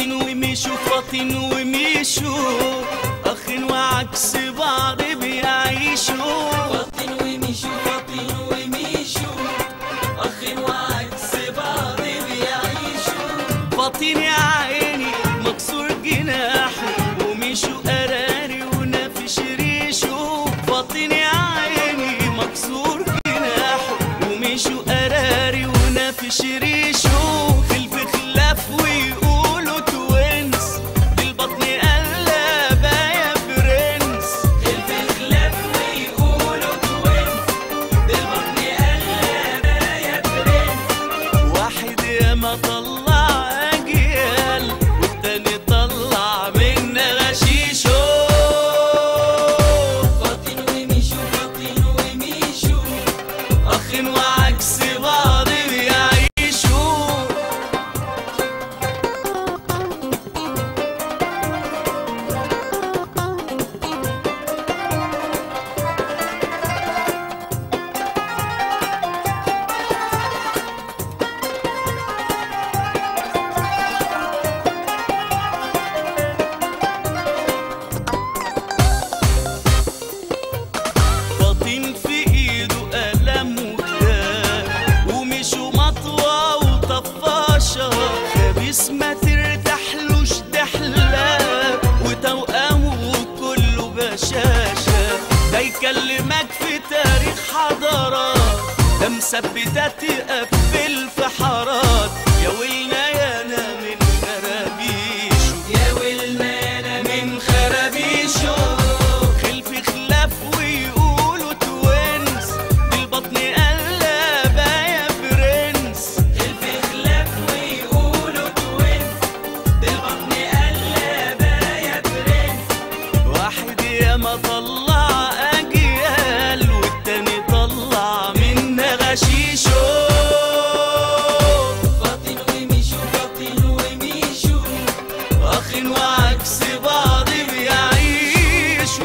فاطن ومشوا فاطن ومشوا اخ وعكس بعض بيعيشوا فاطن ومشوا فاطن ومشوا اخ وعكس بعض بيعيشوا فاطن يا عيني مكسور جناحه ومشوا قراري ونافش ريشه فاطن يا عيني مكسور جناحه ومشوا قراري ونافش ريشه خلف خلاف ويقولوا توينس بالبطن قلبة يا برنس خلف خلاف ويقولوا توينس بالبطن قلبة يا برنس واحد يا ما طلع اجيال والتاني طلع منا غشيشه فاطن ومشوا فاطن ومشوا اخ وعكس بعض بيعيشوا فاطين في ايده قلم وكتاب ومشوا مطوى وطفاشة خبيث ما ترتاحلوش دحلة وتوأمه كله بشاشة ده يكلمك في تاريخ حضارات ده مثبتة تقفل في حارات يا ويلنا يا انا من خرابيشه يا ويلنا يا انا من خرابيشه خلف خلاف ويقولوا توينس بالبطن قلبة يا برنس خلف خلاف ويقولوا توينس بالبطن قلبة يا برنس واحد يا ما طلع اجيال والتاني طلع منا غشيشه فاطن ومشوا فاطن ومشوا اخ وعكس بعض بيعيشوا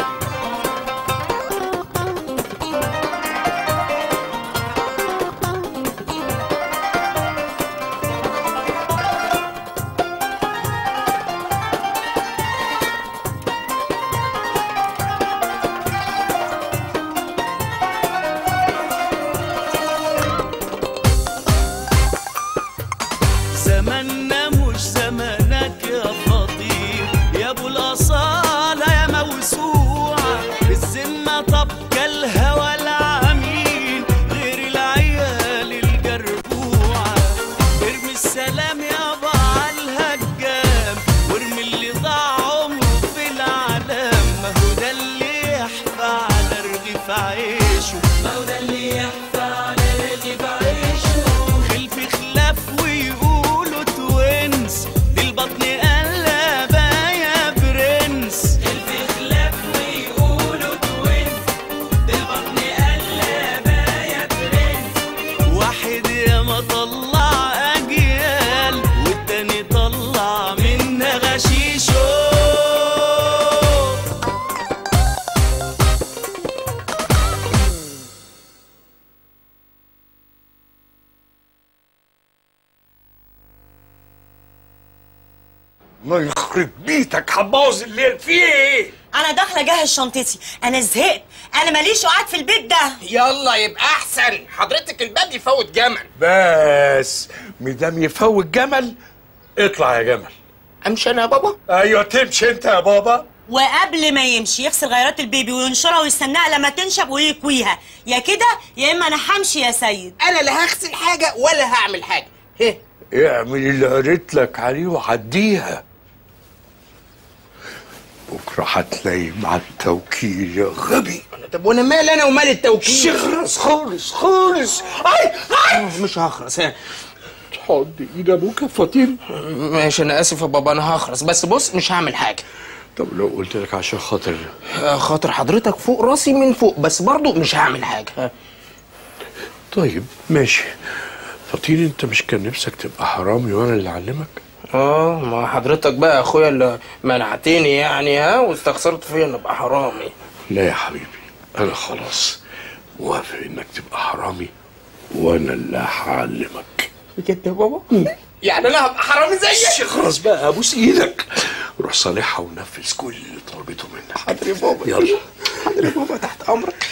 زماننا مش زمانك يا فطير يا ابو الاصاله يا موسوعه الذمه طب كالهوى العمين غير العيال الجربوعه ارمي السلام يابا على الهجام وارمي اللي ضاع عمره في العالم ما هو ده اللي يحفى على رغيف عيشه ما هو ده اللي يحفى على رغيف عيشه خلف خلاف ويقولوا توينس بالبطن قلبة يا برنس خلف خلاف ويقولوا توينس بالبطن قلبة يا برنس واحد يا ما طلع اجيال والتاني طلع منا غشيشه الله يخرب بيتك هتبوظ الليل في ايه؟ انا داخله اجهز شنطتي انا زهقت انا ماليش قعد في البيت ده يلا يبقى احسن حضرتك الباب يفوت جمل بس مدام يفوت جمل اطلع يا جمل امشي انا يا بابا ايوه تمشي انت يا بابا وقبل ما يمشي يغسل غيرات البيبي وينشرها ويستناها لما تنشف ويكويها يا كده يا اما انا همشي يا سيد انا لا هغسل حاجه ولا هعمل حاجه هه اعمل اللي قريت لك عليه وعديها بكره هتلاقي مع التوكيل يا غبي طب وانا مال انا ومال التوكيل شخرس خالص خالص اي اي مش هخرس ها تحط ايد ابوك يا فطير ماشي انا اسف يا بابا انا هخرس بس بص مش هعمل حاجه طب لو قلت لك عشان خاطر آه، خاطر حضرتك فوق راسي من فوق بس برضو مش هعمل حاجه ها. طيب ماشي فطير انت مش كان نفسك تبقى حرامي وانا اللي اعلمك اه ما حضرتك بقى اخويا اللي منعتني يعني ها واستخسرت فيا ان ابقى حرامي لا يا حبيبي انا خلاص موافق انك تبقى حرامي وانا اللي هعلمك بجد يا بابا يعني انا هبقى حرامي زيك خلاص بقى ابوس ايدك روح صالحها ونفذ كل اللي طلبته منك حاضر يا بابا يلا حاضر يا بابا تحت امرك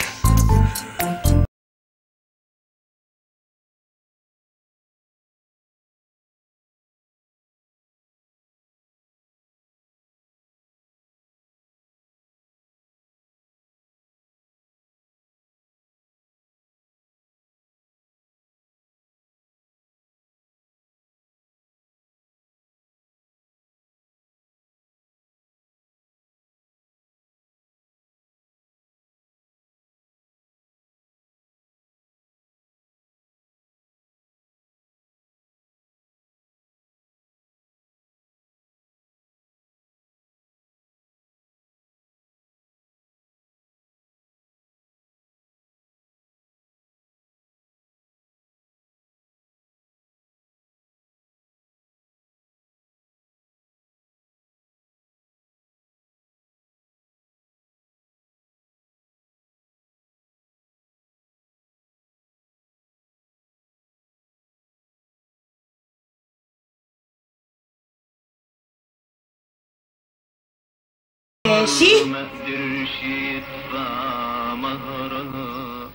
ماشي ما قدرش يدفع مهرها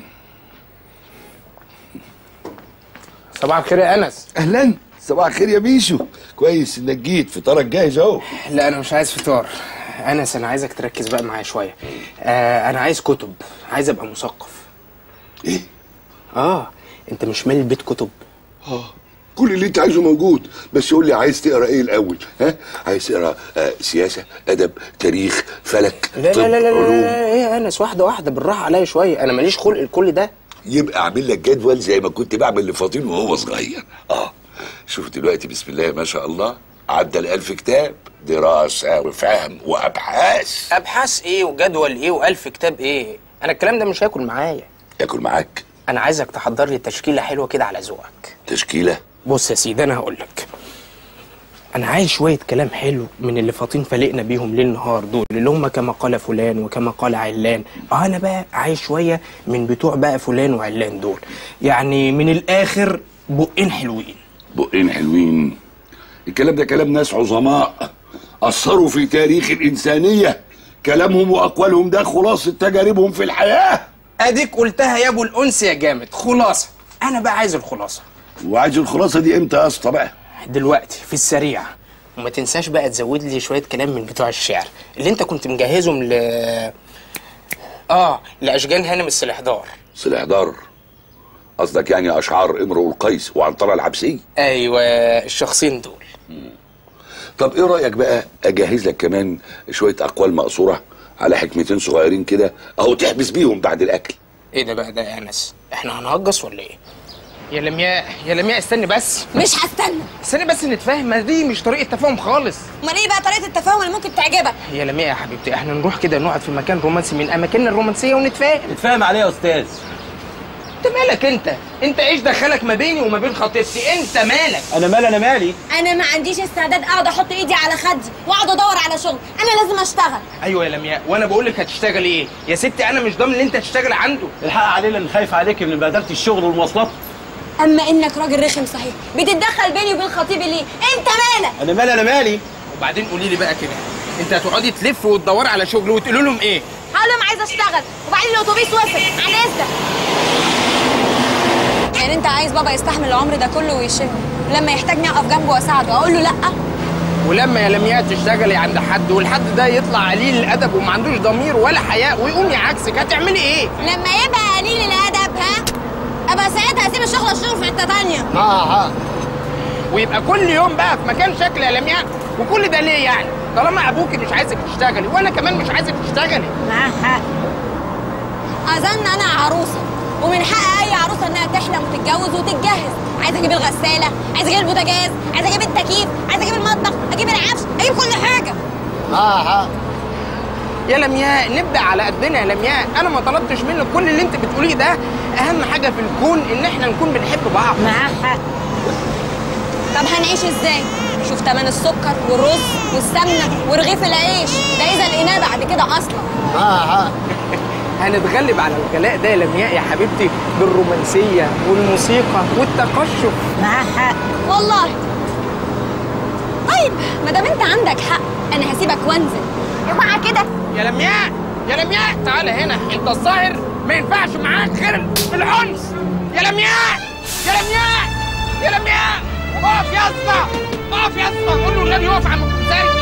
صباح الخير يا انس اهلا صباح الخير يا بيشو كويس انك جيت فطارك جاهز اهو لا انا مش عايز فطار انس انا عايزك تركز بقى معايا شويه آه انا عايز كتب عايز ابقى مثقف ايه اه انت مش مالي البيت كتب اه كل اللي انت عايزه موجود بس قول لي عايز تقرا ايه الاول ها عايز تقرا آه سياسه ادب تاريخ فلك لا طب، لا لا لا, لا, علوم لا ايه يا انس واحده واحده بالراحه عليا شويه انا ماليش خلق لكل ده يبقى اعمل لك جدول زي ما كنت بعمل لفاطين وهو صغير اه شوف دلوقتي بسم الله ما شاء الله عدى الألف كتاب دراسة وفهم وأبحاث ابحاث ايه وجدول ايه والف كتاب ايه انا الكلام ده مش هياكل معايا ياكل معاك انا عايزك تحضر لي تشكيله حلوه كده على ذوقك تشكيلة بص يا سيدي انا هقول لك انا عايز شويه كلام حلو من اللي فاطين فلقنا بيهم ليل نهار دول اللي هم كما قال فلان وكما قال علان اه انا بقى عايز شويه من بتوع بقى فلان وعلان دول يعني من الاخر بقين حلوين بقين حلوين الكلام ده كلام ناس عظماء أثروا في تاريخ الإنسانية كلامهم وأقوالهم ده خلاصة تجاربهم في الحياة اديك قلتها يا ابو الانس يا جامد خلاصه انا بقى عايز الخلاصه وعايز الخلاصة دي إمتى يا اسطى بقى؟ دلوقتي في السريع وما تنساش بقى تزود لي شويه كلام من بتوع الشعر اللي انت كنت مجهزهم ل اه لاشجان هانم السلحدار سلحدار قصدك يعني أشعار إمرؤ القيس وعنترة العبسي ايوه الشخصين دول طب إيه رأيك بقى أجهز لك كمان شوية أقوال مقصورة على حكمتين صغيرين كده أهو تحبس بيهم بعد الأكل ايه ده بقى ده يا انس احنا هنهجص ولا ايه يا لمياء يا لمياء استني بس مش هستنى استني بس نتفاهم ما دي مش طريقه تفاهم خالص امال ايه بقى طريقه التفاهم اللي ممكن تعجبك يا لمياء يا حبيبتي احنا نروح كده نقعد في مكان رومانسي من اماكننا الرومانسيه ونتفاهم اتفاهم عليه يا استاذ انت مالك انت انت ايش دخلك ما بيني وما بين خطيبتي انت مالك انا مالي انا مالي انا ما عنديش استعداد اقعد احط ايدي على خدي واقعد ادور على شغل انا لازم اشتغل ايوه يا لمياء وانا بقول لك هتشتغلي ايه يا ستي انا مش ضامن ان انت تشتغل عنده الحق علينا اللي خايف عليك من بهدله الشغل والمواصلات اما انك راجل رخم صحيح بتتدخل بيني وبين خطيبي ليه انت مالك انا مالي انا مالي وبعدين قولي لي بقى كده انت هتقعدي تلف وتدوري على شغل وتقولوا لهم ايه هقول لهم عايزه اشتغل وبعدين الاتوبيس وصل على اذنك يعني انت عايز بابا يستحمل العمر ده كله ويشيله لما يحتاجني اقف جنبه واساعده اقول له لا ولما يا لمياء تشتغلي عند حد والحد ده يطلع قليل الادب وما عندوش ضمير ولا حياء ويقوم يعكسك هتعملي ايه لما يبقى قليل الادب ها ابقى ساعتها اسيب الشغل اشتغل في حته تانيه اه اه ويبقى كل يوم بقى في مكان شكل يا لمياء وكل ده ليه يعني طالما ابوكي مش عايزك تشتغلي وانا كمان مش عايزك تشتغلي معاه حق اظن انا عروسه ومن حق اي عروسه انها تحلم وتتجوز وتتجهز عايزه اجيب الغساله عايزه اجيب البوتاجاز عايزه اجيب التكييف عايزه اجيب المطبخ اجيب العفش اجيب كل حاجه يا لمياء نبدا على قدنا يا لمياء انا ما طلبتش منك كل اللي انت بتقوليه ده اهم حاجه في الكون ان احنا نكون بنحب بعض معاه حق طب هنعيش ازاي شوف تمن السكر والرز والسمنه ورغيف العيش ده اذا لقيناه بعد كده اصلا هنتغلب على الغلاء ده يا لمياء يا حبيبتي بالرومانسيه والموسيقى والتقشف معاه حق والله طيب ما دام انت عندك حق انا هسيبك وانزل اوعى كده يا لمياء يا لمياء تعالى هنا انت الظاهر ما ينفعش معاك غير العنف يا لمياء يا لمياء يا لمياء اقف يا اسطى اقف يا اسطى قول له النبي يقف على المكتسري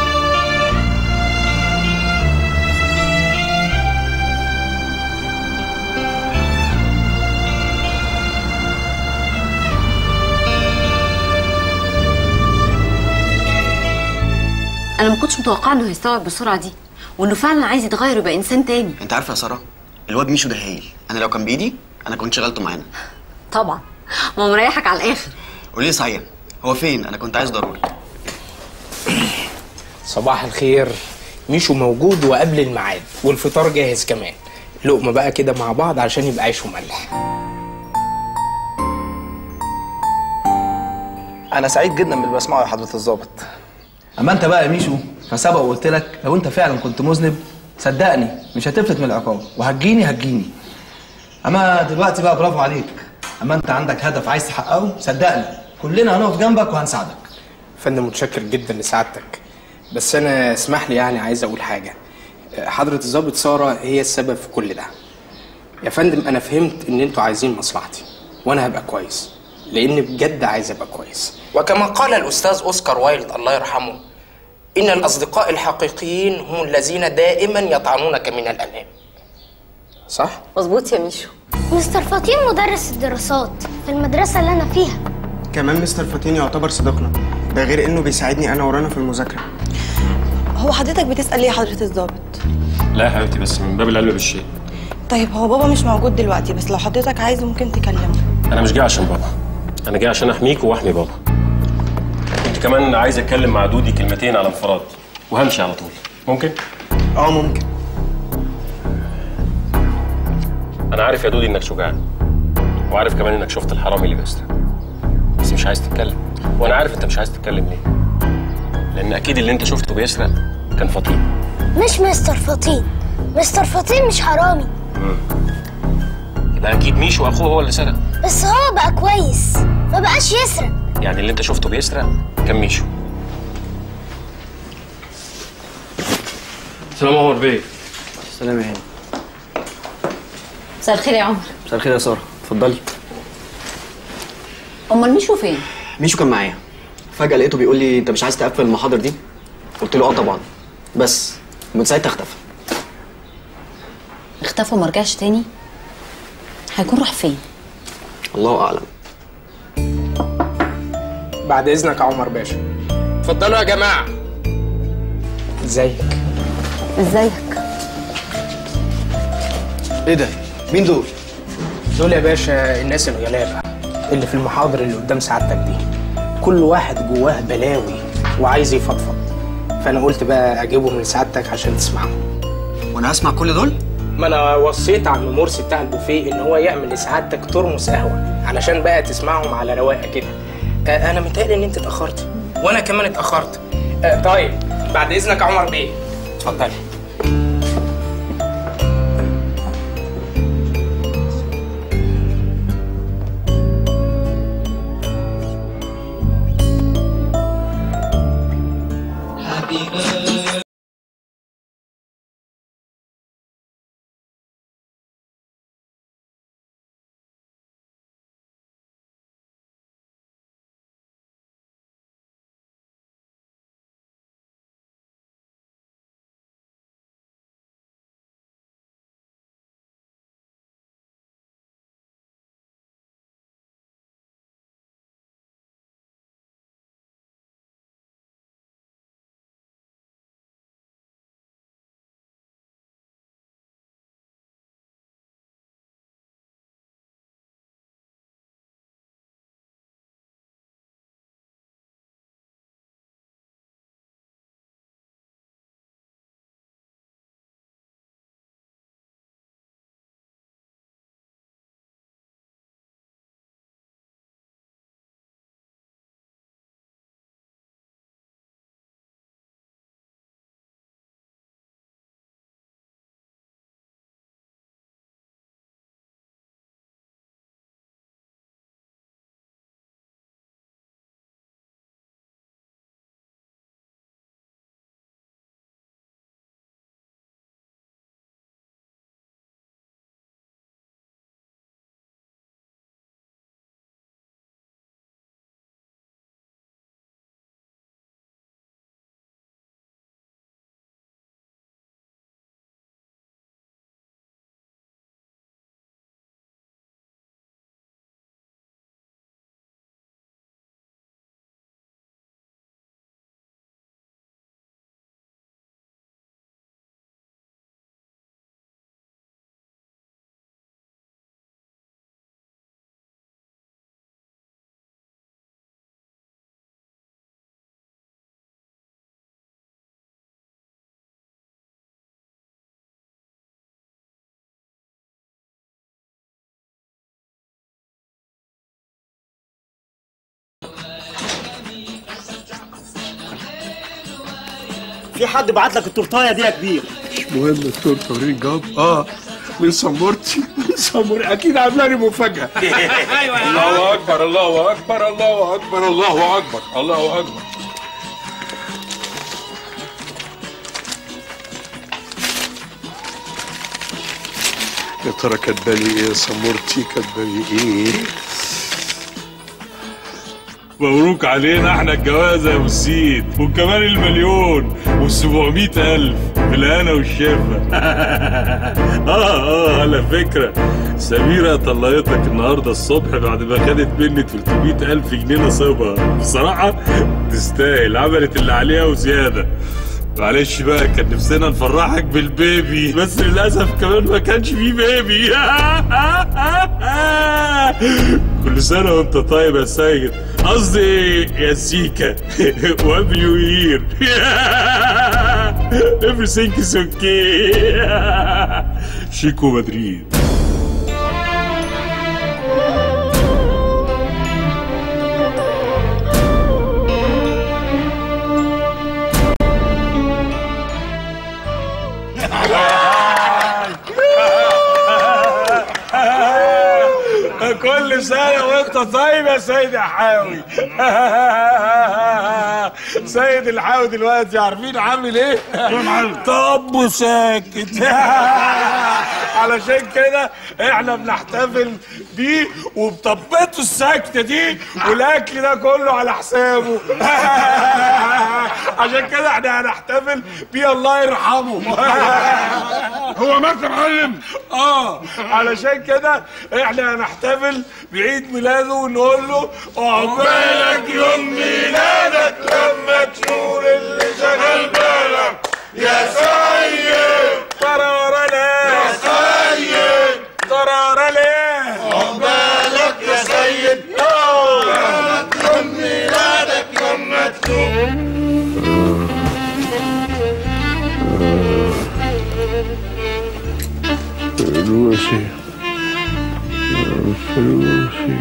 انا ما كنتش متوقعه انه هيستوعب بالسرعه دي وانه فعلا عايز يتغير ويبقى انسان تاني انت عارفه يا ساره الواد ميشو ده هايل انا لو كان بايدي انا كنت شغلته معانا طبعا ما هو مريحك على الاخر قولي لي صحيح هو فين انا كنت عايز ضروري صباح الخير ميشو موجود وقبل الميعاد والفطار جاهز كمان لقمه بقى كده مع بعض عشان يبقى عيش وملح انا سعيد جدا باللي بسمعه يا حضره الضابط اما انت بقى يا ميشو فسبق وقلت لك لو انت فعلا كنت مذنب صدقني مش هتفلت من العقاب وهتجيني هتجيني اما دلوقتي بقى برافو عليك اما انت عندك هدف عايز تحققه صدقني كلنا هنقف جنبك وهنساعدك فندم متشكر جدا لسعادتك بس انا اسمح لي يعني عايز اقول حاجه حضره الضابط ساره هي السبب في كل ده يا فندم انا فهمت ان انتوا عايزين مصلحتي وانا هبقى كويس لان بجد عايز ابقى كويس وكما قال الاستاذ اوسكار وايلد الله يرحمه ان الاصدقاء الحقيقيين هم الذين دائما يطعنونك من الامام صح مظبوط يا ميشو مستر فطين مدرس الدراسات في المدرسة اللي أنا فيها كمان مستر فاتين يعتبر صديقنا ده غير انه بيساعدني انا ورانا في المذاكره هو حضرتك بتسأل ليه يا حضرة الضابط؟ لا يا حبيبتي بس من باب العلم بالشيء طيب هو بابا مش موجود دلوقتي بس لو حضرتك عايز ممكن تكلمه انا مش جاي عشان بابا انا جاي عشان احميك واحمي بابا كنت كمان عايز اتكلم مع دودي كلمتين على انفراد وهمشي على طول ممكن اه ممكن انا عارف يا دودي انك شجاع وعارف كمان انك شفت الحرامي اللي بيسرق بس مش عايز تتكلم وانا عارف انت مش عايز تتكلم ليه لان اكيد اللي انت شفته بيسرق كان فطين مش مستر فطين مستر فطين مش حرامي يبقى اكيد ميشو اخوه هو اللي سرق بس هو بقى كويس ما بقاش يسرق يعني اللي انت شفته بيسرق كان ميشو سلام عمر بيه سلام يا هاني مساء الخير يا عمر مساء الخير يا ساره اتفضلي امال ميشو فين ميشو كان معايا فجاه لقيته بيقول لي انت مش عايز تقفل المحاضر دي قلت له اه طبعا بس من ساعتها اختفى اختفى وما رجعش تاني هيكون راح فين الله اعلم بعد اذنك يا عمر باشا اتفضلوا يا جماعه ازيك ازيك ايه ده مين دول دول يا باشا الناس الغلابه اللي في المحاضر اللي قدام سعادتك دي كل واحد جواه بلاوي وعايز يفضفض فانا قلت بقى اجيبهم لسعادتك عشان تسمعهم وانا هسمع كل دول ما انا وصيت على الممرسي بتاع البوفيه ان هو يعمل لسعادتك ترمس قهوه علشان بقى تسمعهم على رواقه كده آه، انا متهيألي ان انت اتاخرت وانا كمان اتاخرت آه، طيب بعد اذنك يا عمر بيه اتفضلي في حد بعت لك التورتايه دي يا كبير مش مهم التورته وريني جاب اه من سمورتي من سمورتي اكيد عامله لي مفاجاه الله اكبر الله اكبر الله اكبر الله اكبر الله اكبر يا ترى كاتبالي ايه يا سمورتي كاتبالي ايه مبروك علينا احنا الجوازه يا ابو السيد وكمان المليون وال700 الف بالهنا والشفا اه اه على فكره سميره طلقتك النهارده الصبح بعد ما خدت مني 300 الف جنيه نصيبها بصراحه تستاهل عملت اللي عليها وزياده معلش بقى كان نفسنا نفرحك بالبيبي بس للاسف كمان ما كانش فيه بيبي كل سنه وانت طيب يا سيد قصدي يا سيكا وهابي نيو يير everything is okay شيكو مدريد كل سنة وانت طيب يا سيد الحاوي سيد الحاوي دلوقتي عارفين عامل ايه؟ طب وساكت علشان كده احنا بنحتفل بيه وبطبته الساكتة دي والاكل ده كله على حسابه عشان كده احنا هنحتفل بيه الله يرحمه هو مات يا معلم اه علشان كده احنا هنحتفل بعيد ميلاده ونقول له عقبالك يوم ميلادك لما تشوف اللي شغال بالك يا سيد ترى يا سيد ترى ليه عقبالك يا سيد يوم ميلادك لما تشوف فلوسي فلوسي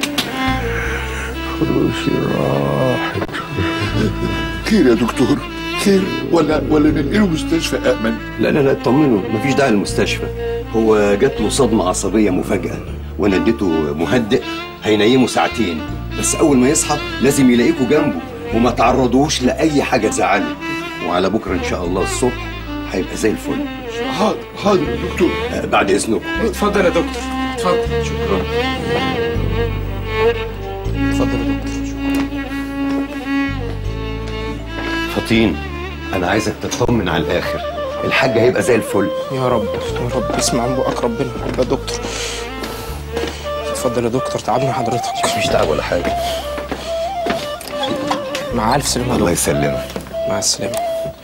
فلوسي راحت خير يا دكتور خير ولا ولا ننقله مستشفى امن لا لا لا اطمنوا مفيش داعي للمستشفى هو جات له صدمة عصبية مفاجأة وانا اديته مهدئ هينيمه ساعتين بس اول ما يصحى لازم يلاقيكوا جنبه وما تعرضوش لأي حاجة تزعله وعلى بكرة ان شاء الله الصبح هيبقى زي الفل حاضر حاضر يا دكتور آه، بعد اذنكم اتفضل يا دكتور اتفضل شكرا اتفضل يا دكتور فطين انا عايزك تطمن على الاخر الحاج هيبقى زي الفل يا رب يا رب اسمع من بقك ربنا يا دكتور اتفضل يا دكتور تعبني حضرتك مش تعب ولا حاجه مع الف سلامه الله يسلمك مع السلامه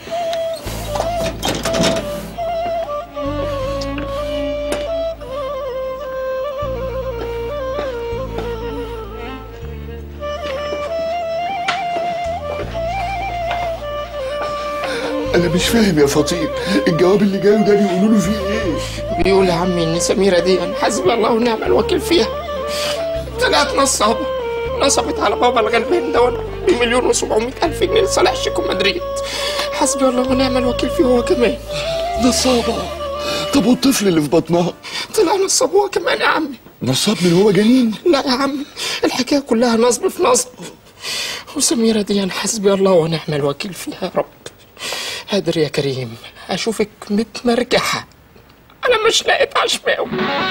انا مش فاهم يا فطين الجواب اللي جاله ده بيقولوا له فيه ايه بيقول يا عمي ان سميره دي حسبي الله ونعم الوكيل فيها طلعت نصابه نصبت على بابا الغلبان ده بمليون وسبعمائة ألف جنيه لصالح شيكو مدريد حسبي الله ونعم الوكيل فيه هو كمان نصابة طب والطفل اللي في بطنها طلع نصاب هو كمان يا عمي نصاب من هو جنين لا يا عمي الحكاية كلها نصب في نصب وسميرة دي أنا حسبي الله ونعم الوكيل فيها يا رب قادر يا كريم أشوفك متمرجحة أنا مش لقيت عشماوي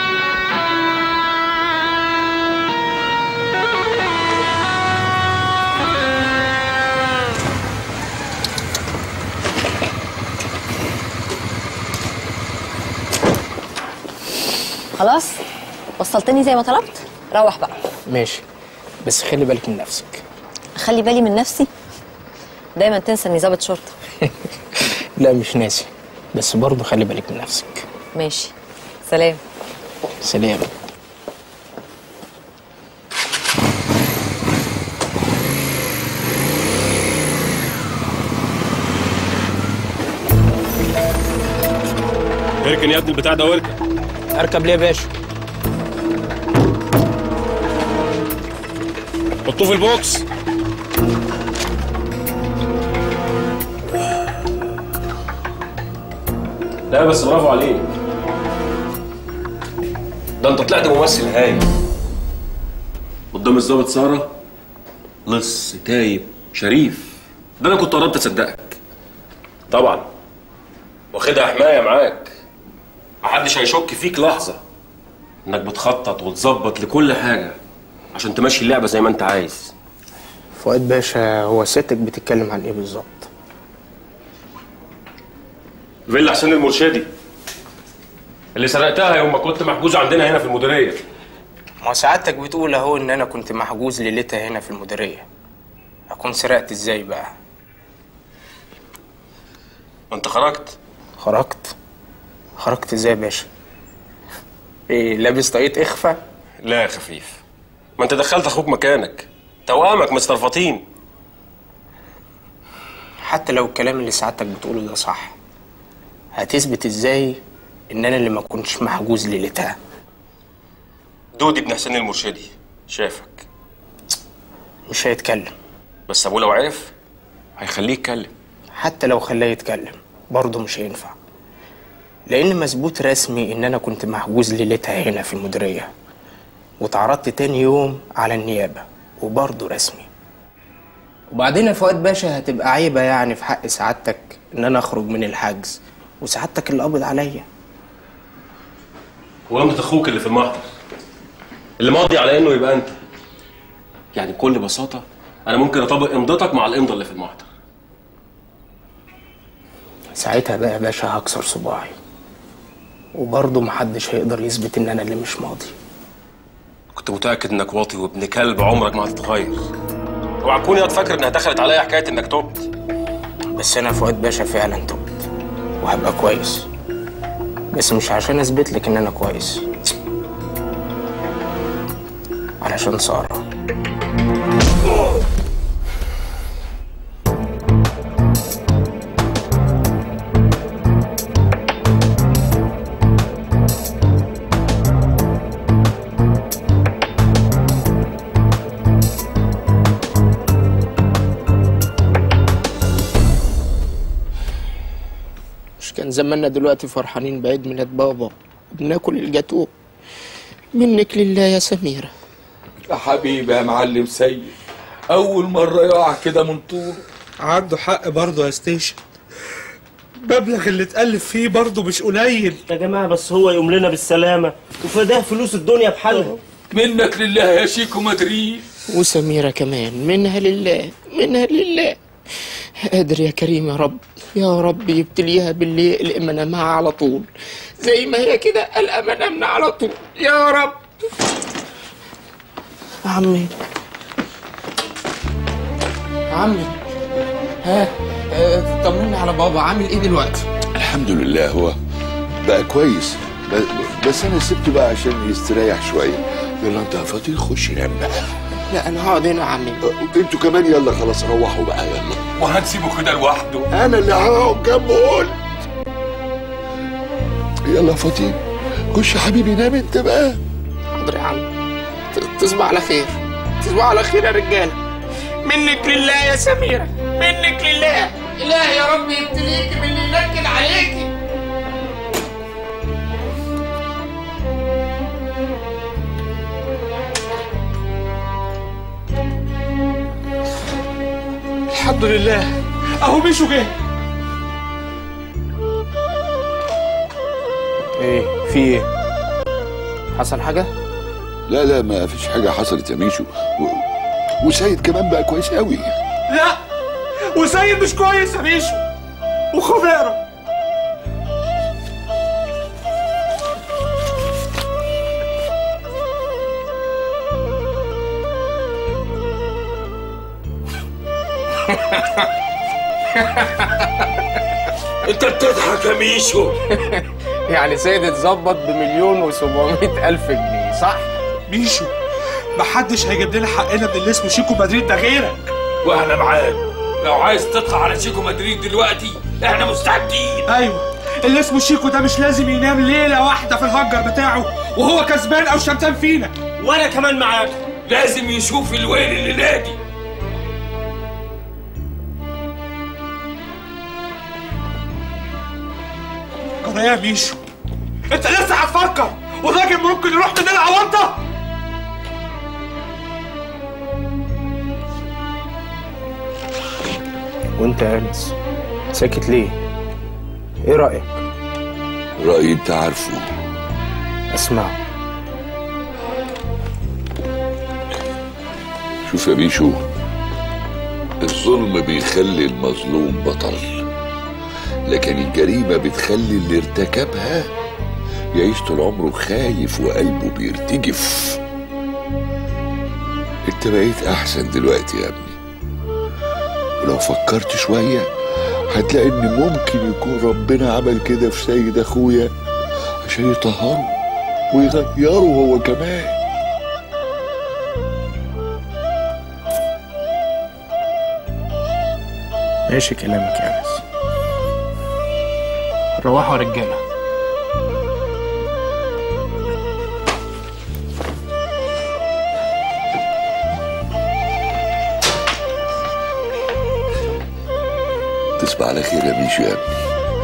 خلاص وصلتني زي ما طلبت روح بقى ماشي بس خلي بالك من نفسك اخلي بالي من نفسي دايما تنسى اني ظابط شرطه لا مش ناسي بس برضه خلي بالك من نفسك ماشي سلام سلام اركن يا ابني البتاع ده واركن اركب ليه يا باشا حطوه في البوكس لا بس برافو عليك ده انت طلعت ممثل هايل قدام الظابط ساره لص تايب شريف ده انا كنت قربت اصدقك طبعا واخدها حمايه معاك محدش هيشك فيك لحظه انك بتخطط وتظبط لكل حاجه عشان تمشي اللعبه زي ما انت عايز فؤاد باشا هو ستك بتتكلم عن ايه بالظبط فيلا حسين المرشدي اللي سرقتها يوم ما كنت محجوز عندنا هنا في المديريه ما سعادتك بتقول اهو ان انا كنت محجوز ليلتها هنا في المديريه اكون سرقت ازاي بقى ما انت خرجت خرجت خرجت ازاي يا باشا ايه لابس طاقية اخفى لا يا خفيف ما انت دخلت اخوك مكانك توامك مسترفطين حتى لو الكلام اللي سعادتك بتقوله ده صح هتثبت ازاي ان انا اللي ما كنتش محجوز ليلتها دودي ابن حسين المرشدي شافك مش هيتكلم بس ابوه لو عرف هيخليه يتكلم حتى لو خلاه يتكلم برضه مش هينفع لان مثبوت رسمي ان انا كنت محجوز ليلتها هنا في المديريه واتعرضت تاني يوم على النيابه وبرضه رسمي وبعدين يا فؤاد باشا هتبقى عيبه يعني في حق سعادتك ان انا اخرج من الحجز وسعادتك اللي قابض عليا وامضة اخوك اللي في المحضر اللي ماضي على انه يبقى انت يعني بكل بساطه انا ممكن اطبق امضتك مع الامضه اللي في المحضر ساعتها بقى يا باشا هكسر صباعي وبرضه محدش هيقدر يثبت ان انا اللي مش ماضي كنت متاكد انك واطي وابن كلب عمرك ما هتتغير اوعى تكون يا فاكر انها دخلت عليا حكايه انك تبت بس انا فؤاد باشا فعلا تبت وهبقى كويس بس مش عشان اثبت لك ان انا كويس علشان ساره مش كان زماننا دلوقتي فرحانين بعيد ميلاد بابا وبناكل الجاتوه منك لله يا سميرة يا حبيبي يا معلم سيد اول مره يقع كده من طول عنده حق برضه يا ستيشن المبلغ اللي اتألف فيه برضه مش قليل يا جماعه بس هو يقوم لنا بالسلامه وفداه فلوس الدنيا بحالها منك لله يا شيكو مدريد وسميرة كمان منها لله منها لله قادر يا كريم يا رب يا رب يبتليها باللي يقلق منامها على طول زي ما هي كده قلقة منامنا على طول يا رب عمي عمي ها آه، طمني على بابا عامل ايه دلوقتي الحمد لله هو بقى كويس ب- بس انا سبته بقى عشان يستريح شويه يلا انت يا فاطين خش نام بقى لا انا هقعد هنا يا عمي انتوا كمان يلا خلاص روحوا بقى يلا وهنسيبه كده لوحده انا اللي هقعد جنبه قلت يلا يا فاطين خش يا حبيبي نام انت بقى حاضر يا عم ت- تصبح على خير تصبح على خير يا رجاله منك لله يا سميرة منك لله إله يا رب يبتليكي باللي ينكد عليكي الحمد لله اهو مشوا جه ايه في ايه حصل حاجه لا لا ما فيش حاجه حصلت يا ميشو و... وسيد كمان بقى كويس قوي لا وسيد مش كويس يا ميشو وخضيرة انت بتضحك يا ميشو يعني سيد اتظبط بمليون وسبعمية ألف جنيه صح؟ ميشو محدش هيجيب لنا حقنا من اللي اسمه شيكو مدريد ده غيرك وانا معاك لو عايز تطلع على شيكو مدريد دلوقتي احنا مستعدين ايوه اللي اسمه شيكو ده مش لازم ينام ليله واحده في الهنجر بتاعه وهو كسبان او شمتان فينا وانا كمان معاك لازم يشوف الويل اللي نادي قضية ايه يا ميشو انت لسه هتفكر والراجل ممكن يروح مننا عوضه وانت يا انس ساكت ليه ايه رايك رأيي انت عارفه اسمعه شوف يا بيشو الظلم بيخلي المظلوم بطل لكن الجريمة بتخلي اللي ارتكبها يعيش طول عمره خايف وقلبه بيرتجف انت بقيت احسن دلوقتي يا ابني ولو فكرت شوية هتلاقي ان ممكن يكون ربنا عمل كده في سيد اخويا عشان يطهره ويغيره هو كمان ماشي كلامك يا انس روحوا يا رجاله تصبح على خير يا ميشو يا ابني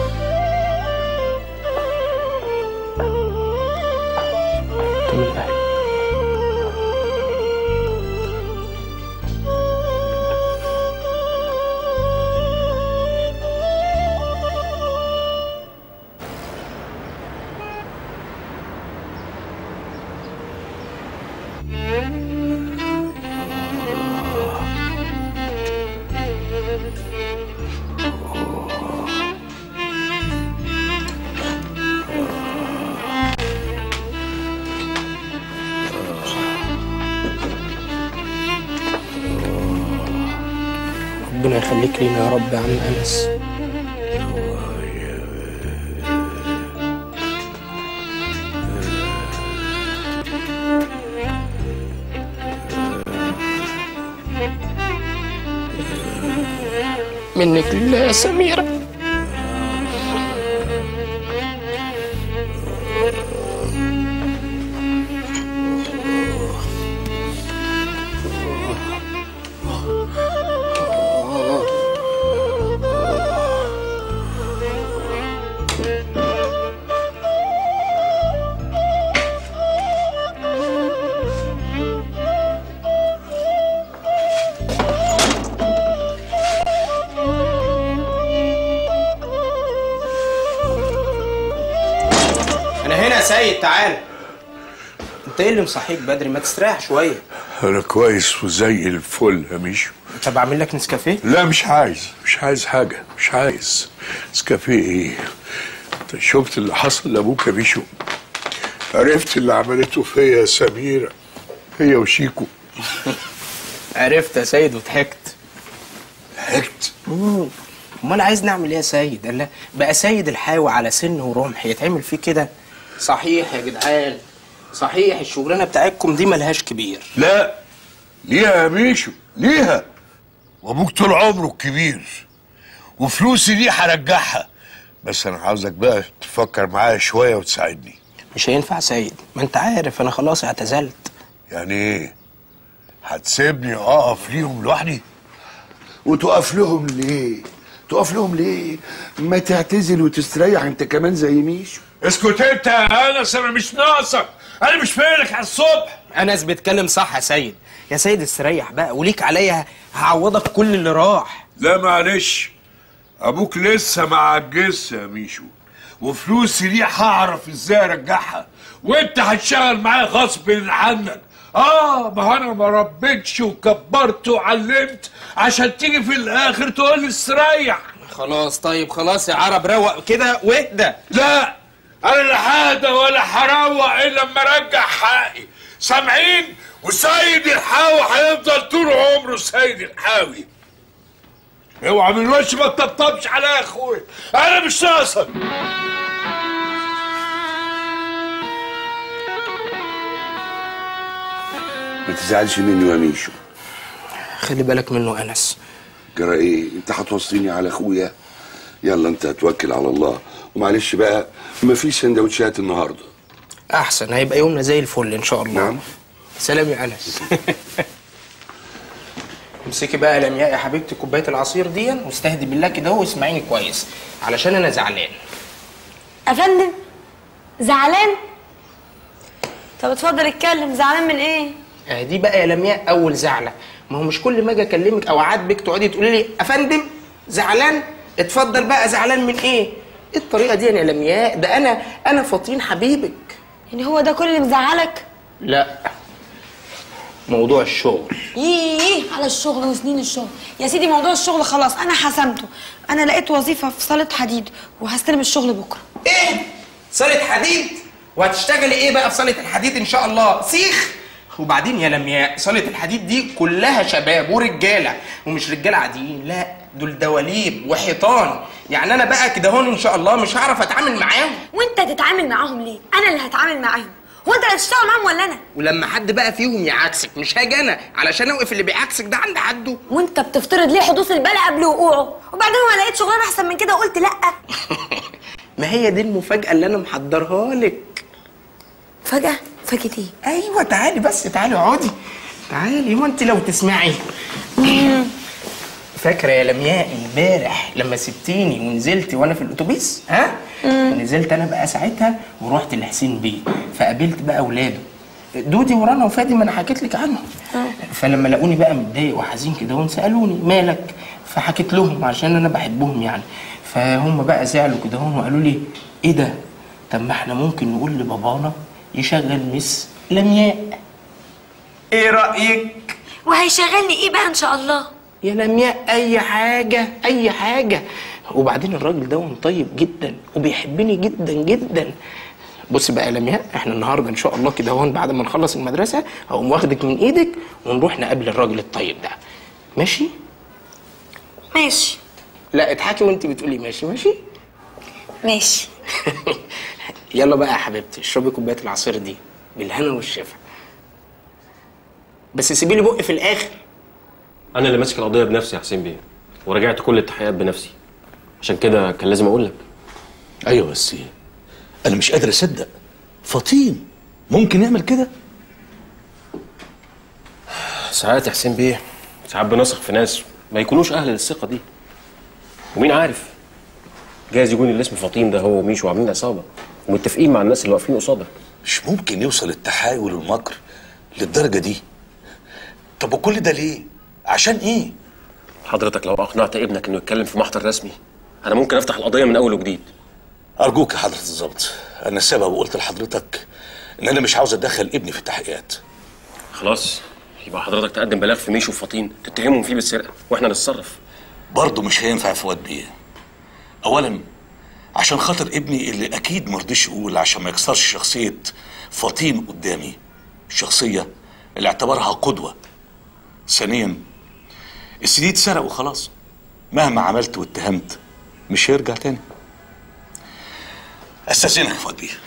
ربنا يخليك لينا يا رب يا عم انس منك لله يا سميرة انا هنا يا سيد تعال انت ايه اللي مصحيك بدري ما تستريح شويه انا كويس وزي الفل يا ميشو طب اعمل لك نسكافيه لا مش عايز مش عايز حاجة مش عايز نسكافيه ايه انت شفت اللي حصل لابوك يا ميشو عرفت اللي عملته فيا سميرة هي وشيكو عرفت يا سيد وضحكت ضحكت امال عايز نعمل ايه يا سيد قال لا بقى سيد الحاوي على سن ورمح يتعمل فيه كده صحيح يا جدعان صحيح الشغلانه بتاعتكم دي ملهاش كبير لا ليها يا ميشو ليها وابوك طول عمره الكبير وفلوسي دي هرجعها بس انا عاوزك بقى تفكر معايا شويه وتساعدني مش هينفع سيد ما انت عارف انا خلاص اعتزلت يعني ايه هتسيبني اقف ليهم لوحدي وتقف لهم ليه تقف لهم ليه ما تعتزل وتستريح انت كمان زي ميشو اسكت انت يا انس انا مش ناقصك انا مش فايلك على الصبح انس بيتكلم صح يا سيد يا سيد استريح بقى وليك عليا هعوضك كل اللي راح لا معلش ابوك لسه ما عجزش يا ميشو وفلوسي دي هعرف ازاي ارجعها وانت هتشتغل معايا غصب عنك اه ما هو انا ما ربيتش وكبرت وعلمت عشان تيجي في الاخر تقول لي استريح خلاص طيب خلاص يا عرب روق كده واهدى لا انا لا ههدى ولا هروق الا لما ارجع حقي سامعين وسيد الحاوي هيفضل طول عمره سيد الحاوي اوعى من وش ما تطبطبش عليا يا اخويا انا مش ناقصك ما تزعلش مني يا ميشو خلي بالك منه انس جرى ايه انت هتوصيني على اخويا يلا انت هتوكل على الله ومعلش بقى مفيش سندوتشات النهارده احسن هيبقى يومنا زي الفل ان شاء الله نعم. سلام يا انس امسكي بقى يا لمياء يا حبيبتي كوبايه العصير دي واستهدي بالله كده واسمعيني كويس علشان انا زعلان افندم زعلان طب اتفضل اتكلم زعلان من ايه آه دي بقى يا لمياء اول زعله ما هو مش كل ما اجي اكلمك او اعاتبك تقعدي تقولي لي افندم زعلان اتفضل بقى زعلان من ايه ايه الطريقه دي يا لمياء ده انا انا فطين حبيبك يعني هو ده كل اللي مزعلك لا موضوع الشغل ييه على الشغل وسنين الشغل يا سيدي موضوع الشغل خلاص انا حسمته انا لقيت وظيفه في صاله حديد وهستلم الشغل بكره ايه صاله حديد وهتشتغلي ايه بقى في صاله الحديد ان شاء الله سيخ وبعدين يا لمياء صاله الحديد دي كلها شباب ورجاله ومش رجاله عاديين لا دول دواليب وحيطان يعني انا بقى كده هون ان شاء الله مش هعرف اتعامل معاهم وانت تتعامل معاهم ليه انا اللي هتعامل معاهم هو انت اللي هتشتغل معاهم ولا انا ولما حد بقى فيهم يعاكسك مش هاجي انا علشان اوقف اللي بيعاكسك ده عند حده وانت بتفترض ليه حدوث البلاء قبل وقوعه وبعدين ما لقيت شغلانه احسن من كده وقلت لا ما هي دي المفاجاه اللي انا محضرها لك فجاه فاجئ ايه ايوه تعالي بس تعالي اقعدي تعالي هو انت لو تسمعي فاكره يا لمياء امبارح لما سبتيني ونزلتي وانا في الاتوبيس ها نزلت انا بقى ساعتها ورحت لحسين بيه فقابلت بقى اولاده دودي ورانا وفادي ما انا حكيت لك عنهم فلما لقوني بقى متضايق وحزين كده وان سالوني مالك فحكيت لهم عشان انا بحبهم يعني فهم بقى زعلوا كده هون وقالوا لي ايه ده طب ما احنا ممكن نقول لبابانا يشغل مس لمياء ايه رايك وهيشغلني ايه بقى ان شاء الله يا لمياء اي حاجه اي حاجه وبعدين الراجل ده طيب جدا وبيحبني جدا جدا بصي بقى يا لمياء احنا النهارده ان شاء الله كده هون بعد ما نخلص المدرسه هقوم واخدك من ايدك ونروح نقابل الراجل الطيب ده ماشي ماشي لا اضحكي وانت بتقولي ماشي ماشي ماشي يلا بقى يا حبيبتي اشربي كوبايه العصير دي بالهنا والشفا بس سيبي لي بق في الاخر انا اللي ماسك القضيه بنفسي يا حسين بيه ورجعت كل التحقيقات بنفسي عشان كده كان لازم اقول لك ايوه بس انا مش قادر اصدق فطين ممكن يعمل كده ساعات يا حسين بيه ساعات بنثق في ناس ما يكونوش اهل للثقه دي ومين عارف جايز يكون اللي اسمه فطين ده هو وميشو عاملين عصابه ومتفقين مع الناس اللي واقفين قصادك مش ممكن يوصل التحايل والمكر للدرجه دي طب وكل ده ليه عشان ايه حضرتك لو اقنعت ابنك انه يتكلم في محضر رسمي انا ممكن افتح القضيه من اول وجديد ارجوك يا حضره الظابط انا السبب وقلت لحضرتك ان انا مش عاوز ادخل ابني في التحقيقات خلاص يبقى حضرتك تقدم بلاغ في ميشو وفطين تتهمهم فيه بالسرقه واحنا نتصرف برضه مش هينفع يا فؤاد بيه اولا عشان خاطر ابني اللي اكيد مرضيش يقول عشان ما يكسرش شخصيه فطين قدامي الشخصيه اللي اعتبرها قدوه ثانيا السي دي اتسرق وخلاص مهما عملت واتهمت مش هيرجع تاني استاذنك يا فؤاد بيه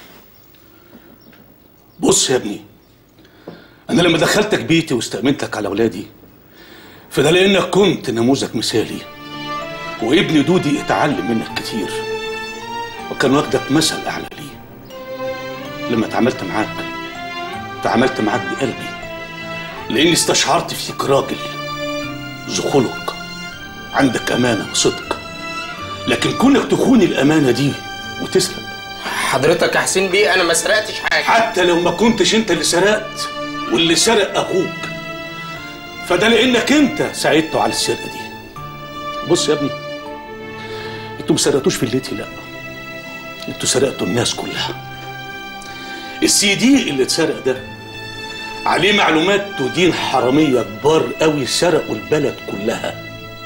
بص يا ابني انا لما دخلتك بيتي واستأمنتك على اولادي فده لانك كنت نموذج مثالي وابني دودي اتعلم منك كتير وكان واخدك مثل اعلى ليه لما اتعاملت معاك تعاملت معاك بقلبي لاني استشعرت فيك راجل ذو خلق عندك امانه وصدق لكن كونك تخون الامانه دي وتسرق حضرتك يا حسين بيه انا ما سرقتش حاجه حتى لو ما كنتش انت اللي سرقت واللي سرق اخوك فده لانك انت ساعدته على السرقه دي بص يا ابني انتوا ما سرقتوش فيلتي لا انتوا سرقتوا الناس كلها السي دي اللي اتسرق ده عليه معلومات تدين حراميه كبار قوي سرقوا البلد كلها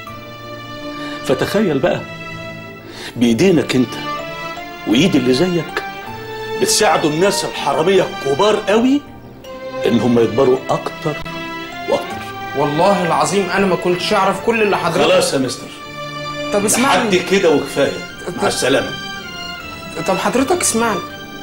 فتخيل بقى بايدينك انت وايد اللي زيك بتساعدوا الناس الحراميه الكبار قوي انهم يكبروا اكتر واكتر والله العظيم انا ما كنتش اعرف كل اللي حضرتك خلاص يا مستر طب اسمعني لحد كده وكفايه مع السلامه طب حضرتك اسمعني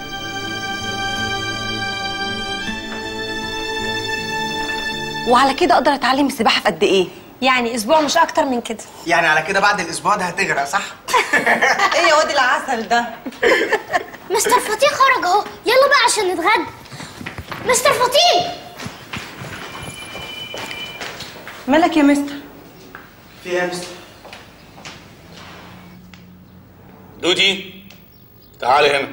وعلى كده اقدر اتعلم السباحه في قد ايه يعني اسبوع مش اكتر من كده يعني على كده بعد الاسبوع ده هتغرق صح ايه يا واد العسل ده مستر فطين خرج اهو يلا بقى عشان نتغدى مستر فطين مالك يا مستر في ايه يا مستر دودي تعالي هنا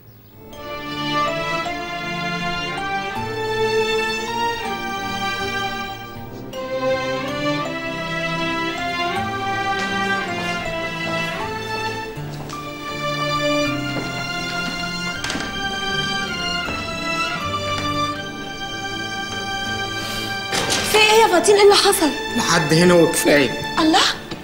في ايه يا فاطين ايه اللي حصل لحد هنا وكفايه الله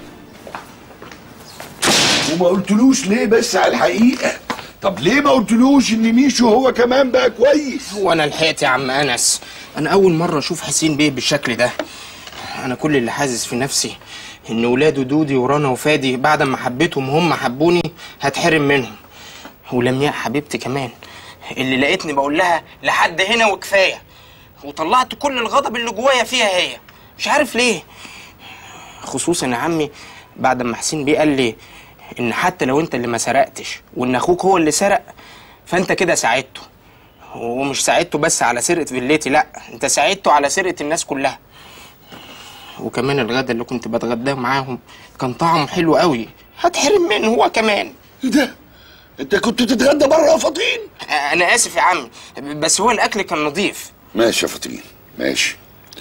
وما قلتلوش ليه بس على الحقيقه طب ليه ما قلتلوش ان ميشو هو كمان بقى كويس هو انا لحقت يا عم انس انا اول مره اشوف حسين بيه بالشكل ده انا كل اللي حاسس في نفسي ان ولاده دودي ورانا وفادي بعد ما حبيتهم هم حبوني هتحرم منهم ولمياء حبيبتي كمان اللي لقيتني بقول لها لحد هنا وكفايه وطلعت كل الغضب اللي جوايا فيها هي مش عارف ليه خصوصا يا عمي بعد ما حسين بيه قال لي ان حتى لو انت اللي ما سرقتش وان اخوك هو اللي سرق فانت كده ساعدته ومش ساعدته بس على سرقه فيلتي لا انت ساعدته على سرقه الناس كلها وكمان الغدا اللي كنت بتغداه معاهم كان طعمه حلو قوي هتحرم منه هو كمان ايه ده انت كنت تتغدى بره يا فطين انا اسف يا عمي بس هو الاكل كان نظيف ماشي يا فطين ماشي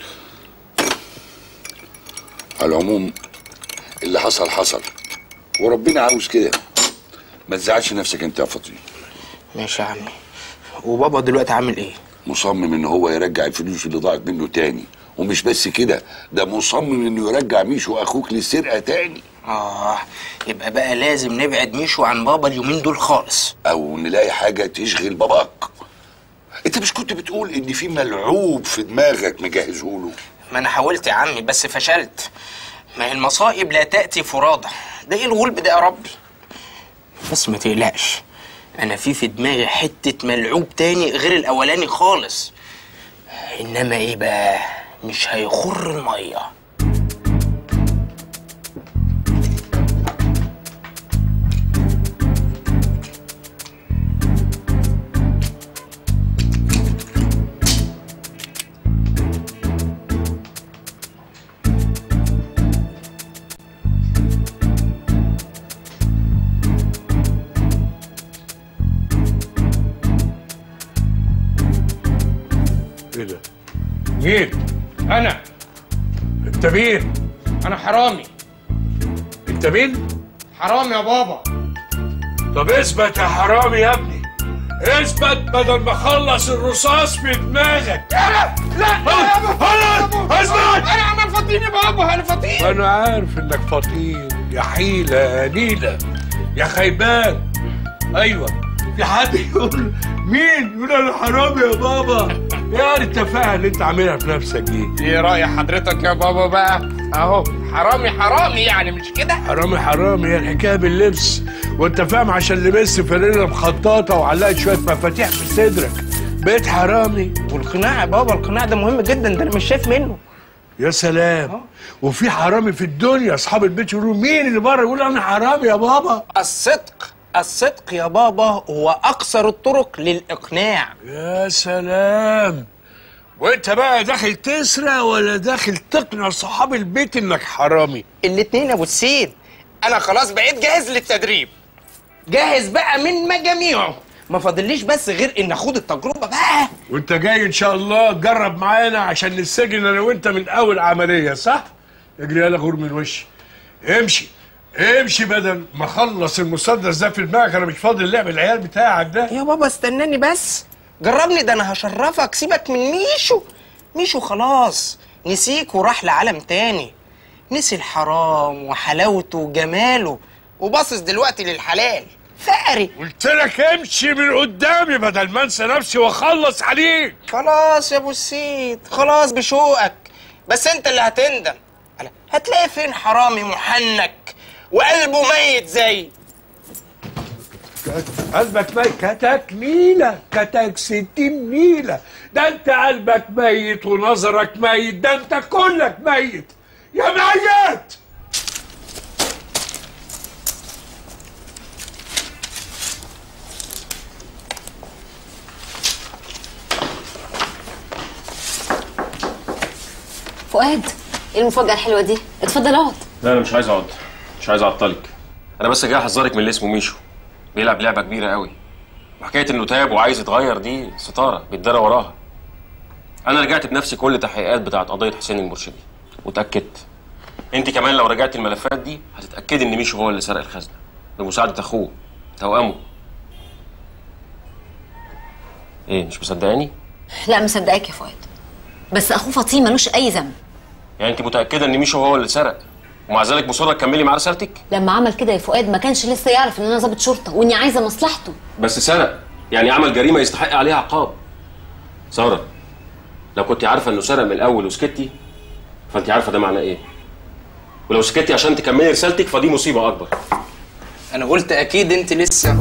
على العموم اللي حصل حصل وربنا عاوز كده ما تزعلش نفسك انت يا فطين ماشي يا عمي وبابا دلوقتي عامل ايه مصمم ان هو يرجع الفلوس اللي ضاعت منه تاني ومش بس كده ده مصمم انه يرجع ميشو اخوك للسرقه تاني اه يبقى بقى لازم نبعد ميشو عن بابا اليومين دول خالص او نلاقي حاجه تشغل باباك انت مش كنت بتقول ان في ملعوب في دماغك مجهزه له ما انا حاولت يا عمي بس فشلت ما هي المصائب لا تأتي فرادى ده ايه الغلب ده يا ربي بس ما تقلقش انا في في دماغي حتة ملعوب تاني غير الاولاني خالص انما ايه بقى مش هيخر المية ايه ده؟ مين؟ انا انت مين؟ انا حرامي انت مين؟ حرامي يا بابا طب اثبت يا حرامي يا ابني اثبت بدل ما اخلص الرصاص في دماغك لا لا انا اثبت انا انا فاطين يا بابا انا فاطين انا عارف انك فطين يا حيلة يا نيلة يا خيبان ايوه في حد يقول مين يقول انا حرامي يا بابا يا التفاهه اللي انت عاملها في نفسك دي ايه رأي حضرتك يا بابا بقى اهو حرامي حرامي يعني مش كده حرامي حرامي هي الحكايه باللبس وانت فاهم عشان لبست فانيلا مخططه وعلقت شويه مفاتيح في صدرك بقيت حرامي والقناع يا بابا القناع ده مهم جدا ده انا مش شايف منه يا سلام وفي حرامي في الدنيا اصحاب البيت يقولوا مين اللي بره يقول انا حرامي يا بابا الصدق الصدق يا بابا هو اقصر الطرق للاقناع يا سلام وانت بقى داخل تسرق ولا داخل تقنع صحاب البيت انك حرامي الاتنين يا ابو السيد انا خلاص بقيت جاهز للتدريب جاهز بقى من مجاميعه ما فاضليش بس غير ان اخوض التجربه بقى وانت جاي ان شاء الله تجرب معانا عشان نسجن انا وانت من اول عمليه صح اجري يلا غور من وشي امشي امشي بدل ما اخلص المسدس ده في دماغك انا مش فاضي اللعب العيال بتاعك ده يا بابا استناني بس جربني ده انا هشرفك سيبك من ميشو ميشو خلاص نسيك وراح لعالم تاني نسي الحرام وحلاوته وجماله وباصص دلوقتي للحلال فقري قلت لك امشي من قدامي بدل ما انسى نفسي واخلص عليك خلاص يا ابو السيد خلاص بشوقك بس انت اللي هتندم ألا، هتلاقي فين حرامي محنك وقلبه ميت زي قلبك ميت كتاك نيلة كتاك ستين نيلة ده انت قلبك ميت ونظرك ميت ده انت كلك ميت يا ميت فؤاد ايه المفاجأة الحلوة دي؟ اتفضل اقعد لا انا مش عايز اقعد مش عايز اعطلك انا بس جاي احذرك من اللي اسمه ميشو بيلعب لعبه كبيره قوي وحكايه انه تاب وعايز يتغير دي ستاره بيتدرى وراها انا رجعت بنفسي كل التحقيقات بتاعت قضيه حسين المرشدي واتاكدت انت كمان لو رجعتي الملفات دي هتتاكدي ان ميشو هو اللي سرق الخزنه بمساعده اخوه توامه ايه مش مصدقاني لا مصدقاك يا فؤاد بس اخوه فطين ملوش اي ذنب يعني انت متاكده ان ميشو هو اللي سرق ومع ذلك مصره تكملي معاه رسالتك لما عمل كده يا فؤاد ما كانش لسه يعرف ان انا ضابط شرطه واني عايزه مصلحته بس سرق يعني عمل جريمه يستحق عليها عقاب ساره لو كنت عارفه انه سرق من الاول وسكتي فانت عارفه ده معناه ايه ولو سكتي عشان تكملي رسالتك فدي مصيبه اكبر انا قلت اكيد انت لسه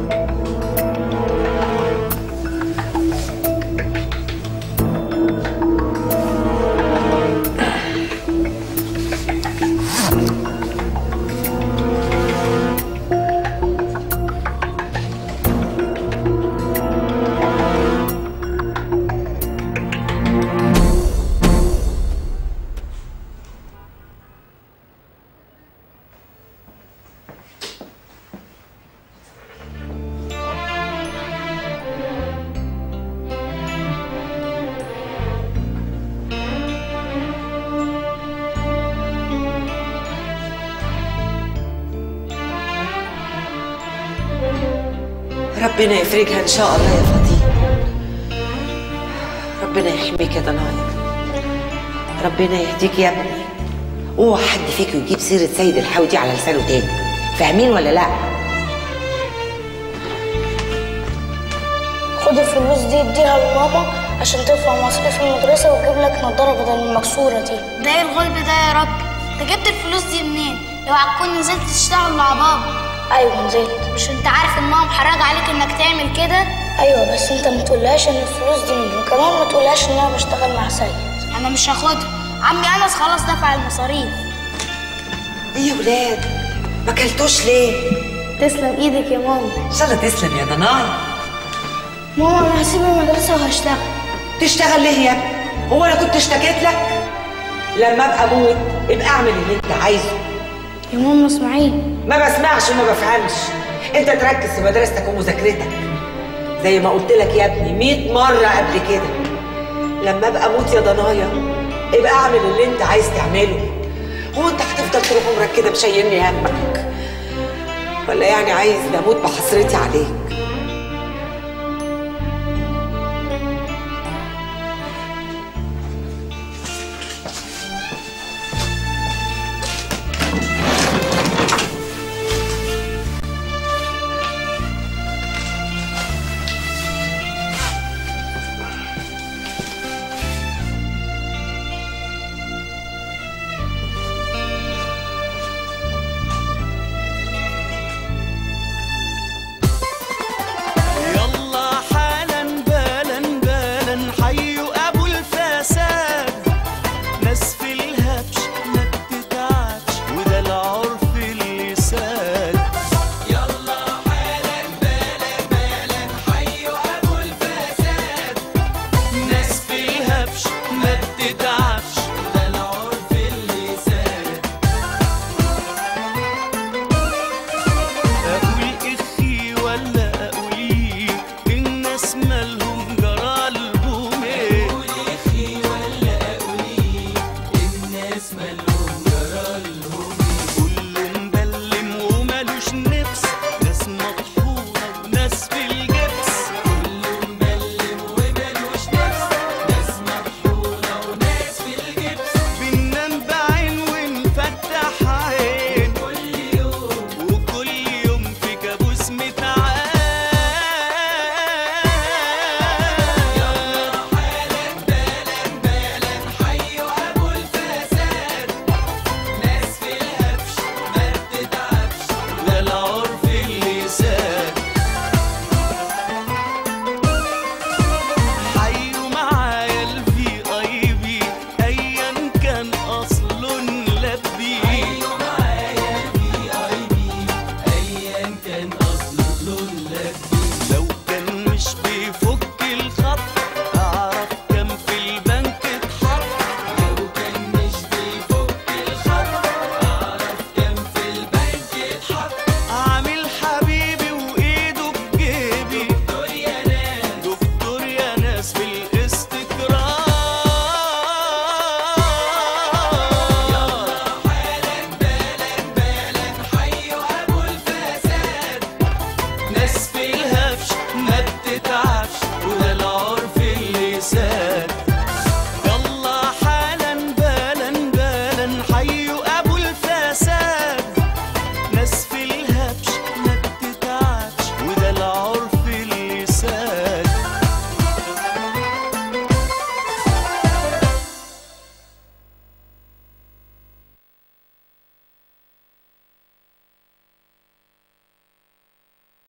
ربنا يفرجها ان شاء الله يا فضيل ربنا يحميك يا ضنايا ربنا يهديك يا ابني اوعى حد فيكم يجيب سيره سيد الحودي على لسانه تاني فاهمين ولا لا خد الفلوس دي اديها لبابا عشان تدفع مصاريف المدرسة وتجيب لك نضارة بدل المكسورة دي ده ايه الغلب ده يا رب انت جبت الفلوس دي منين اوعى تكون نزلت تشتغل مع بابا ايوه نزلت مش انت عارف ان ماما محرجة عليك انك تعمل كده ايوه بس انت ما تقولهاش ان الفلوس دي مني وكمان ما تقولهاش ان انا بشتغل مع سيد انا مش هاخدها عمي انس خلاص دفع المصاريف ايه يا ولاد ما كلتوش ليه تسلم ايدك يا ماما ان شاء الله تسلم يا ضنايا ماما انا هسيب المدرسة وهشتغل تشتغل ليه يا ابني هو انا كنت اشتكيت لك لما ابقى اموت ابقى اعمل اللي انت عايزه يا ماما اسمعيني ما بسمعش وما بفهمش انت تركز في مدرستك ومذاكرتك زي ما قلت لك يا ابني 100 مره قبل كده لما ابقى اموت يا ضنايا ابقى اعمل اللي انت عايز تعمله هو انت هتفضل طول عمرك كده مشيلني همك ولا يعني عايز اموت بحسرتي عليك يلا حالا بالا بالا حيوا ابو الفساد ناس في الهبش ما بتتعبش وده العرف اللي ساد يلا حالا بالا بالا حيوا ابو الفساد ناس في الهبش ما بتتعبش وده العرف اللي ساد اقول اخي ولا اقولي الناس مالهم جرى لهم ايه اقول اخي ولا اقولي الناس مالهم